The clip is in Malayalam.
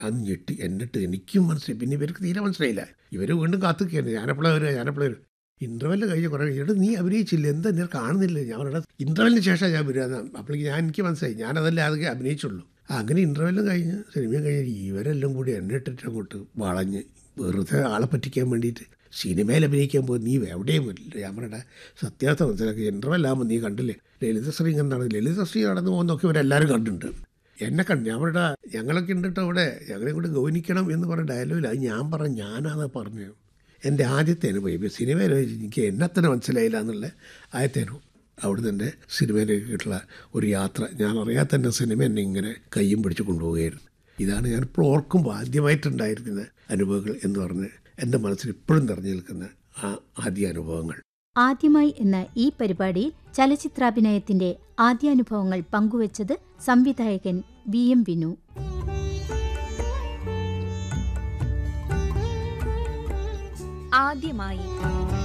അത് ഞെട്ടി എന്നിട്ട് എനിക്കും മനസ്സിലായി പിന്നെ ഇവർക്ക് തീരെ മനസ്സിലായില്ല ഇവർ വീണ്ടും കാത്തുകയാണ് ഞാനെപ്പോഴാണ് വരിക ഞാനെപ്പോഴാണ് വരിക ഇൻ്റർവെല്ല് കഴിഞ്ഞ് കുറേ കഴിഞ്ഞിട്ട് നീ അഭിനയിച്ചില്ല എന്താ ഞാൻ കാണുന്നില്ല ഞാൻ പറഞ്ഞത് ഇൻ്റർവെല്ലിന് ശേഷം ഞാൻ വരിക അപ്പോഴേക്ക് ഞാൻ എനിക്ക് മനസ്സിലായി ഞാനതല്ലേ അതൊക്കെ അഭിനയിച്ചുള്ളൂ ആ, അങ്ങനെ ഇൻ്റർവെല്ലും കഴിഞ്ഞ് സിനിമയും കഴിഞ്ഞ് ഇവരെല്ലാം കൂടി എന്നെ ഇട്ടിട്ട് അങ്ങോട്ട് വളഞ്ഞ് വെറുതെ ആളെ പറ്റിക്കാൻ വേണ്ടിയിട്ട് സിനിമയിൽ അഭിനയിക്കാൻ പോയി നീ എവിടെയും വരില്ല ഞാൻ പറയട്ടെ സത്യാവസ്ഥ മനസ്സിലാക്കി ഇൻ്റർവെല്ലാകുമ്പോൾ നീ കണ്ടില്ലേ ലളിതശ്രീ എന്താണ് ലളിതശ്രീ കടന്നു പോകുന്നൊക്കെ ഇവരെല്ലാവരും കണ്ടിട്ടുണ്ട് എന്നെ കണ്ടു ഞാൻ പറയടാ ഞങ്ങളൊക്കെ ഉണ്ട് കേട്ടോ അവിടെ ഞങ്ങളെ കൂടെ ഗൗനിക്കണം എന്ന് പറഞ്ഞ ഡയലോഗില്ല അത് ഞാൻ പറഞ്ഞു ഞാനാണ് പറഞ്ഞത് എൻ്റെ ആദ്യത്തെ അനുഭവം ഇപ്പോൾ സിനിമയിൽ എനിക്ക് എന്നെ തന്നെ മനസ്സിലായില്ല എന്നുള്ള ആദ്യത്തെ അനുഭവം അവിടെ തന്നെ സിനിമയിലേക്കുള്ള ഒരു യാത്ര ഞാൻ അറിയാത്ത തന്നെ സിനിമ എന്നെ ഇങ്ങനെ കയ്യും പിടിച്ച് കൊണ്ടുപോവുകയായിരുന്നു ഇതാണ് ഞാൻ ഇപ്പോൾ ഓർക്കുമ്പോൾ ആദ്യമായിട്ടുണ്ടായിരിക്കുന്ന അനുഭവങ്ങൾ എന്ന് പറഞ്ഞ് എൻ്റെ മനസ്സിൽ ഇപ്പോഴും നിറഞ്ഞു നിൽക്കുന്ന ആ ആദ്യ അനുഭവങ്ങൾ ആദ്യമായി എന്ന ഈ പരിപാടിയിൽ ചലച്ചിത്രാഭിനയത്തിന്റെ ആദ്യാനുഭവങ്ങൾ പങ്കുവച്ചത് സംവിധായകൻ വി എം വിനു ആദ്യമായി